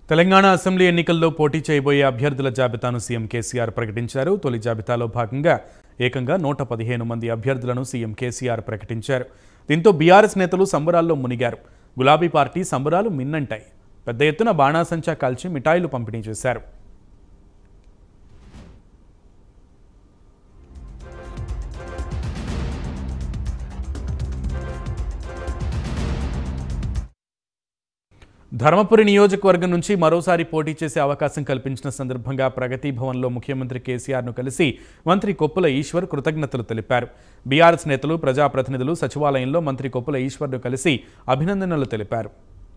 Telangana assembly ఎన్నికల్లో పోటీ చేయబోయే అభ్యర్థుల జాబితాను సీఎం కేసీఆర్ ప్రకటించారు తొలి జాబితాలో భాగంగా ఏకంగా నూట పదిహేను మంది అభ్యర్థులను సీఎం కేసీఆర్ ప్రకటించారు దీంతో బీఆర్ఎస్ నేతలు సంబరాల్లో మునిగారు గులాబీ పార్టీ సంబరాలు మిన్నంటాయి పెద్ద ఎత్తున బాణాసంచా కాల్చి మిఠాయిలు పంపిణీ చేశారు ధర్మపురి నియోజకవర్గం నుంచి మరోసారి పోటీ చేసే అవకాశం కల్పించిన సందర్భంగా ప్రగతి భవన్లో ముఖ్యమంత్రి కేసీఆర్ను కలిసి మంత్రి కొప్పుల ఈశ్వర్ కృతజ్ఞతలు తెలిపారు బీఆర్ఎస్ నేతలు ప్రజాప్రతినిధులు సచివాలయంలో మంత్రి కొప్పుల ఈశ్వర్ను కలిసి అభినందనలు తెలిపారు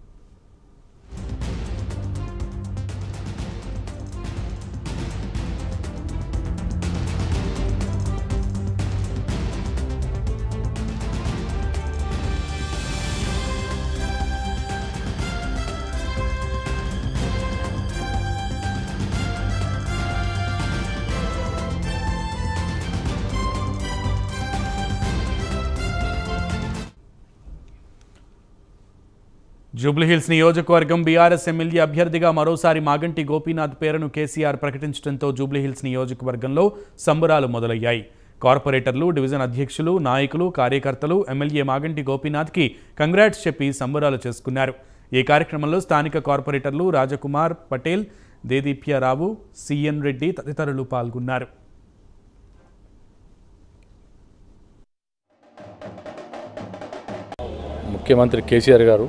జూబ్లీహిల్స్ నియోజకవర్గం బీఆర్ఎస్ ఎమ్మెల్యే అభ్యర్థిగా మరోసారి మాగంటి గోపీనాథ్ పేరును కేసీఆర్ ప్రకటించడంతో జూబ్లీహిల్స్ నియోజకవర్గంలో సంబరాలు మొదలయ్యాయి కార్పొరేటర్లు డివిజన్ అధ్యక్షులు నాయకులు కార్యకర్తలు ఎమ్మెల్యే మాగంటి గోపీనాథ్కి కంగ్రాట్స్ చెప్పి సంబరాలు చేసుకున్నారు ఈ కార్యక్రమంలో స్థానిక కార్పొరేటర్లు రాజకుమార్ పటేల్ దేదీప్యరావు సిఎన్ రెడ్డి తదితరులు పాల్గొన్నారు ముఖ్యమంత్రి కేసీఆర్ గారు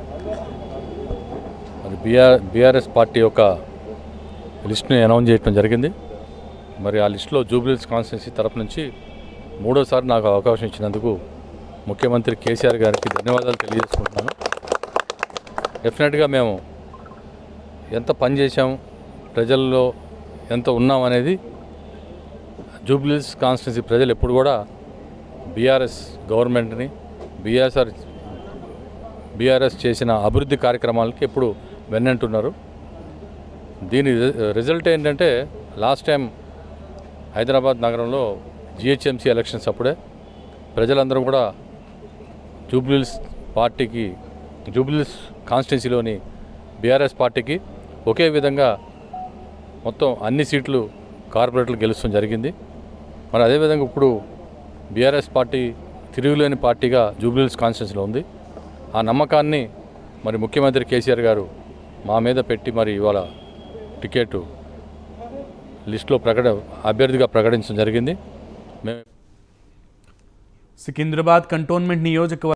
మరి బీఆర్ బీఆర్ఎస్ పార్టీ యొక్క లిస్ట్ని అనౌన్స్ చేయడం జరిగింది మరి ఆ లిస్టులో జూబ్లీస్ కాన్స్టిట్యున్సీ తరపు నుంచి మూడోసారి నాకు అవకాశం ఇచ్చినందుకు ముఖ్యమంత్రి కేసీఆర్ గారికి ధన్యవాదాలు తెలియజేసుకుంటున్నాను డెఫినెట్గా మేము ఎంత పని చేశాం ప్రజల్లో ఎంత ఉన్నాం అనేది జూబ్లీస్ కాన్స్టిట్యున్సీ ప్రజలు ఎప్పుడు కూడా బీఆర్ఎస్ గవర్నమెంట్ని బీఆర్ఎస్ఆర్ బీఆర్ఎస్ చేసిన అభివృద్ధి కార్యక్రమాలకి ఎప్పుడు వెన్నంటున్నారు దీని రి- రిజల్ట్ ఏంటంటే లాస్ట్ టైం హైదరాబాద్ నగరంలో జిహెచ్ఎంసీ ఎలక్షన్స్ అప్పుడే ప్రజలందరూ కూడా జూబ్లీస్ పార్టీకి జూబ్లీస్ కాన్స్టిట్యున్సీలోని బీఆర్ఎస్ పార్టీకి ఒకే విధంగా మొత్తం అన్ని సీట్లు కార్పొరేటర్లు గెలుచడం జరిగింది మరి అదేవిధంగా ఇప్పుడు బీఆర్ఎస్ పార్టీ తిరుగులేని పార్టీగా జూబ్లీస్ కాన్స్టిట్యున్సీలో ఉంది ఆ నమ్మకాన్ని మరి ముఖ్యమంత్రి కేసీఆర్ గారు మా మీద పెట్టి మరి ఇవాళ టికెట్ లిస్టులో ప్రకట అభ్యర్థిగా ప్రకటించడం జరిగింది మేము సికింద్రాబాద్ కంటోన్మెంట్ నియోజకవర్గం